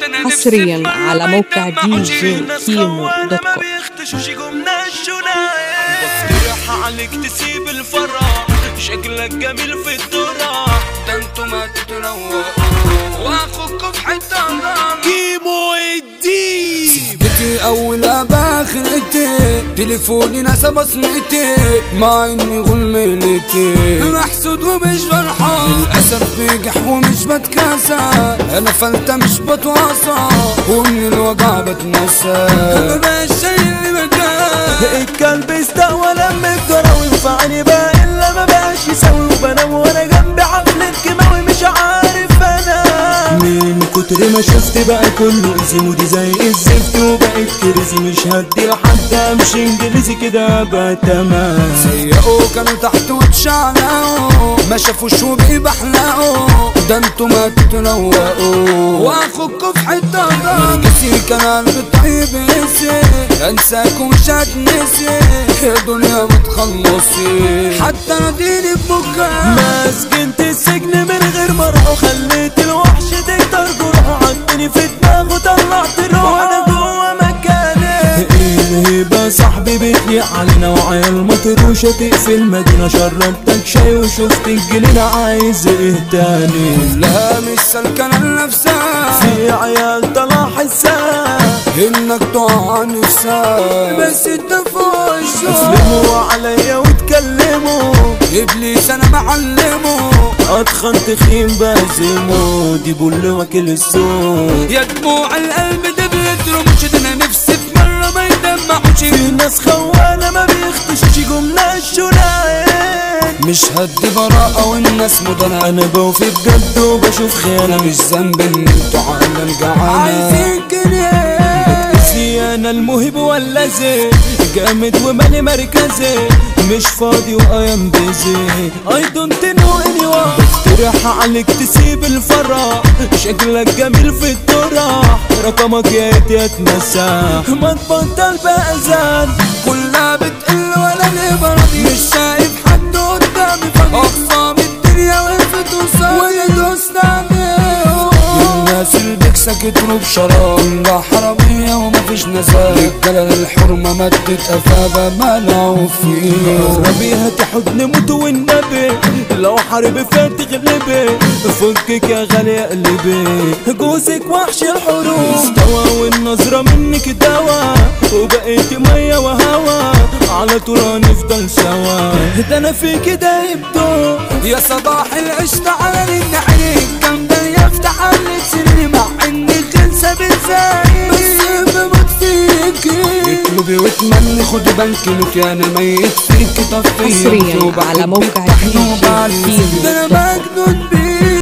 حصريا على موقع دي جي كيمو دوت كوم بقترح عليك تسيب الفرح شكلك جميل في الدرة ده انتوا ما تتروقوا واخوكوا في حتة كيمو الدين بيتي اول باخرتي تليفوني ناسا بصمتي مع اني غلملتي محسود ومش فرحان للاسف بيجح ومش بتكاسى انا فلتة مش بتواصى ومن الوجع بتنسى مبقاش شايل اللي مكان الكلب استهوى لما الجرى وينفعني بقى الا ما بقاش يساوي وبنام وانا جنبي حفلة كيماوي مش عارف انا من كتر ما شفت بقى كله ايزي مودي زي الزفت وبقيت كريزي مش هدي لحد امشي انجليزي كده بقى تمام سيئوا كانوا تحت واتشعلقوا ما شافوش وبيبحلقوا ده انتوا ما تتروقوا واخوكوا في حته نرجسي كان قلبي طيب يسي انساكوا مش هتنسي يا دنيا بتخلصي حتى ناديني ببكا مسكنت السجن من غير مرة وخليت الوحش تكتر جروح عدني في دماغه طلعت روح وانا جوه مكاني الهبة صاحبي بتليق علينا وعيال مطروشة تقفل مدينة شربتك شاي وشفت الجنينة عايز ايه تاني كلها مش سلكانة لنفسها في عيال طلع حسها انك تقع عن نفسها بس انت فوق الشوق اسلموا عليا واتكلموا ابليس انا معلمه اتخن تخين بهزمه دي بول واكل السوق يا دموع القلب ده بيترمش ده انا نفسي في مره ما يدمعوش في ناس خوانة ما بيختشش جملة الشنايين مش هدي براءة والناس مدنة انا بوفي بجد وبشوف انا خيانة مش ذنب ان انتوا عالم جعانة عايزين كده انا الموهب ولا زي جامد ومالي مركزي مش فاضي وايام بيزي اي دونت نو اني بقترح عليك تسيب الفرح شكلك جميل في الطرح رقمك يا ريت يتمسح ما تبطل باذان كلها بتقل ولا ليه برضي مش شايف حد قدامي فاضي اقسام الدنيا وقفت وصار وانا دوست عليهم الناس اللي بيكسك تروب شراب كلها حرامية ومفيش نزال رجالة الحرمة مدت أفابة منعوا فيه ربيها تحضن موت والنبي لو حرب فات تغلبي فكك يا غالي قلبي جوزك وحش الحروب استوى والنظرة منك دوا وبقيت مية وهوا على طول هنفضل سوا ده انا في كده يبدو يا صباح العشق على النحريك كم ده يفتح على سني مع اني خلصة بتزايد بس بموت فيكي اطلبي واتمني خدي بنك لك انا ميت فيكي طفي حصرياً على موقع بتحنوا DJ بعلي كيمو ده انا